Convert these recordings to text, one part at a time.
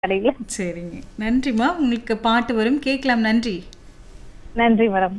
கடையில் சரிங்க நன்றிம்மா உங்களுக்கு பாட்டு வரும் கேட்கலாம் நன்றி நன்றி மேடம்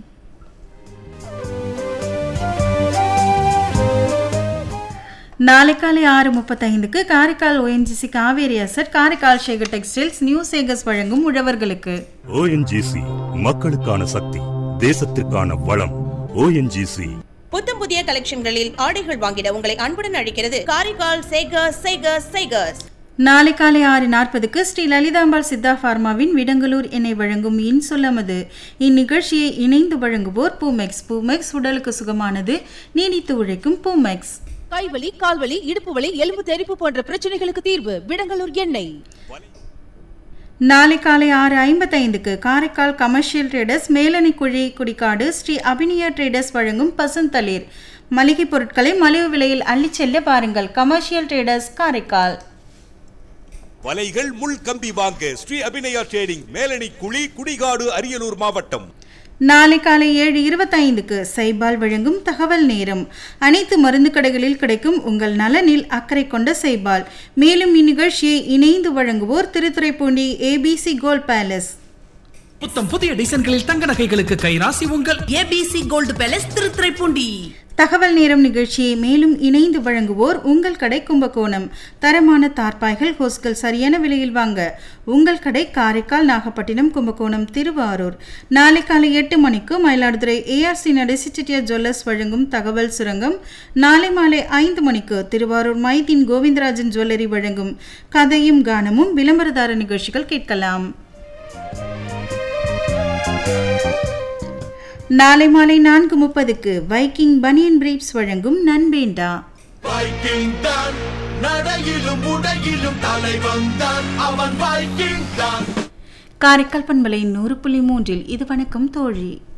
நாளை காலை ஆறு முப்பத்தைந்துக்கு Karaikal ONGC Kaveri asset Karaikal Sekar textiles new Sekars வழங்கும் உழவர்களுக்கு ஓஎன்ஜிசி மக்களுக்கான சக்தி தேசத்திற்கான வளம் ஓஎன்ஜிசி புத்தம் புதிய கலெக்ஷன்களில் ஆடைகள் வாங்கிட உங்களை அன்புடன் அழைக்கிறது காரைக்கால் சேகர்ஸ் சேகர்ஸ் சேகர்ஸ் நாளை காலை ஆறு நாற்பதுக்கு ஸ்ரீ லலிதாம்பாள் சித்தா பார்மாவின் விடங்கலூர் எண்ணெய் வழங்கும் இன் சொல்லமது இந்நிகழ்ச்சியை இணைந்து வழங்குவோர் பூமெக்ஸ் பூமெக்ஸ் உடலுக்கு சுகமானது நீடித்து உழைக்கும் பூமெக்ஸ் கைவலி கால்வலி இடுப்பு வலி எலும்பு தெறிப்பு போன்ற பிரச்சனைகளுக்கு தீர்வு விடங்கலூர் எண்ணெய் நாளை காலை ஆறு ஐம்பத்தைந்துக்கு காரைக்கால் கமர்ஷியல் ட்ரேடர்ஸ் மேலணி குழி குடிக்காடு ஸ்ரீ அபினியா ட்ரேடர்ஸ் வழங்கும் பசுந்தளிர் மளிகை பொருட்களை மலிவு விலையில் அள்ளிச் செல்ல பாருங்கள் கமர்ஷியல் ட்ரேடர்ஸ் காரைக்கால் வலைகள் முள் கம்பி வாங்க ஸ்ரீ அபிநயா ட்ரேடிங் மேலணி குழி குடிகாடு அரியலூர் மாவட்டம் நாளை காலை ஏழு இருபத்தைந்துக்கு சைபால் வழங்கும் தகவல் நேரம் அனைத்து மருந்து கடைகளில் கிடைக்கும் உங்கள் நலனில் அக்கறை கொண்ட சைபால் மேலும் இந்நிகழ்ச்சியை இணைந்து வழங்குவோர் திருத்துறைப்பூண்டி ஏபிசி கோல்ட் பேலஸ் புத்தம் புதிய டிசைன்களில் தங்க நகைகளுக்கு கைராசி உங்கள் ஏபிசி கோல்டு பேலஸ் திருத்துறைப்பூண்டி தகவல் நேரம் நிகழ்ச்சியை மேலும் இணைந்து வழங்குவோர் உங்கள் கடை கும்பகோணம் தரமான தார்பாய்கள் ஹோஸ்கள் சரியான விலையில் வாங்க உங்கள் கடை காரைக்கால் நாகப்பட்டினம் கும்பகோணம் திருவாரூர் நாளை காலை எட்டு மணிக்கு மயிலாடுதுறை ஏஆர்சி நடைசிட்டியா ஜுவல்லர்ஸ் வழங்கும் தகவல் சுரங்கம் நாளை மாலை ஐந்து மணிக்கு திருவாரூர் மைதீன் கோவிந்தராஜன் ஜுவல்லரி வழங்கும் கதையும் கானமும் விளம்பரதார நிகழ்ச்சிகள் கேட்கலாம் நாளை மாலை நான்கு முப்பதுக்கு வைக்கிங் பனியன் பிரீப்ஸ் வழங்கும் நண்பேண்டா வைக்கிங் தான் நடையிலும் உடையிலும் தலைவன் தான் அவன் வைக்கிங் தான் காரைக்கால் பண்பலை நூறு புள்ளி மூன்றில் இது வணக்கம் தோழி